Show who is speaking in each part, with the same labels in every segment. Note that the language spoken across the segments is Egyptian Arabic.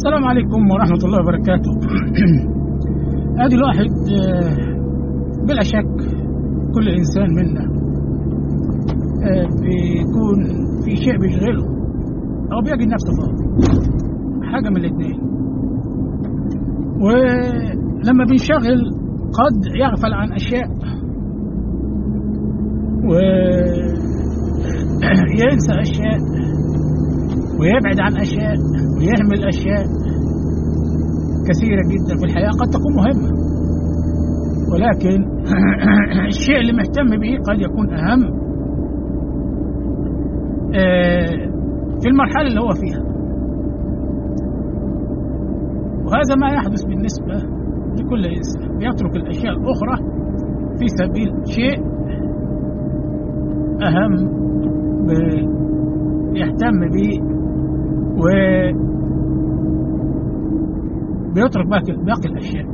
Speaker 1: السلام عليكم ورحمة الله وبركاته ادي الواحد آه، بلا شك كل انسان منا آه، بيكون في شيء بيشغله او بيجد نفسه فاضي حاجة من الاثنين ولما بينشغل قد يغفل عن اشياء وينسى اشياء ويبعد عن اشياء ويهمل اشياء كثيره جدا في الحياه قد تكون مهمه ولكن الشيء اللي مهتم به قد يكون اهم آه، في المرحله اللي هو فيها وهذا ما يحدث بالنسبه لكل انسان يترك الاشياء الاخرى في سبيل شيء اهم يهتم به و بيترك باقي باقي الاشياء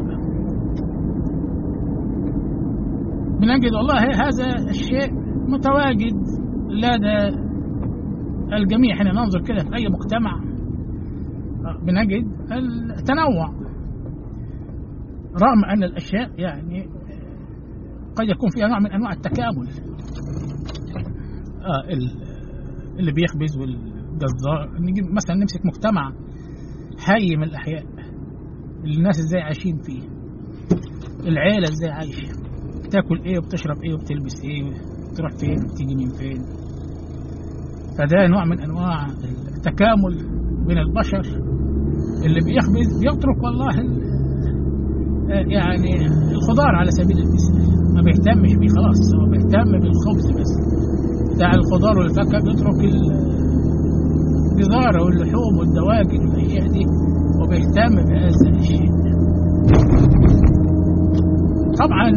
Speaker 1: بنجد والله هذا الشيء متواجد لدى الجميع حين ننظر كده في اي مجتمع بنجد التنوع رغم ان الاشياء يعني قد يكون فيها نوع من انواع التكامل آه اللي بيخبز والجزار نجيب مثلا نمسك مجتمع حي من الاحياء الناس ازاي عايشين فيه العيله ازاي عايشه بتاكل ايه وبتشرب ايه وبتلبس ايه تروح فين وتيجي من فين فده نوع من انواع التكامل بين البشر اللي بيخبز بيترك والله يعني الخضار على سبيل المثال ما بيهتمش بيه خلاص هو بيهتم بالخبز بس بتاع الخضار والفاكهه بيترك الجزاره واللحوم والدواجن والاشياء دي وبيهتم بهذا الشيء طبعا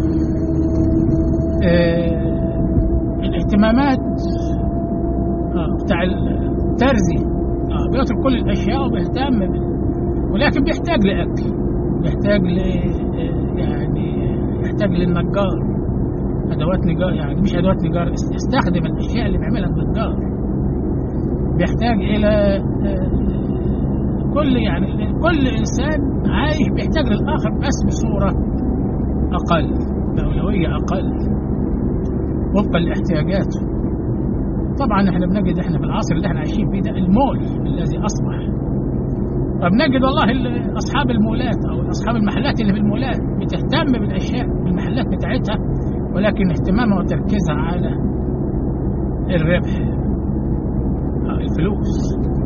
Speaker 1: آه الاهتمامات آه بتاع الترزي آه بيترك كل الاشياء وبيهتم ولكن بيحتاج لاكل بيحتاج ل يعني يحتاج للنجار ادوات نجار يعني مش ادوات نجار يستخدم الاشياء اللي بيعملها النجار بيحتاج الى كل يعني كل انسان عايش بيحتاج للاخر بس بصوره اقل باولويه اقل وفقا لاحتياجاته طبعا احنا بنجد احنا في العصر اللي احنا عايشين فيه ده المول الذي اصبح فبنجد والله اصحاب المولات او اصحاب المحلات اللي في المولات بتهتم بالاشياء المحلات بتاعتها ولكن اهتمامها وتركيزها على الربح الفلوس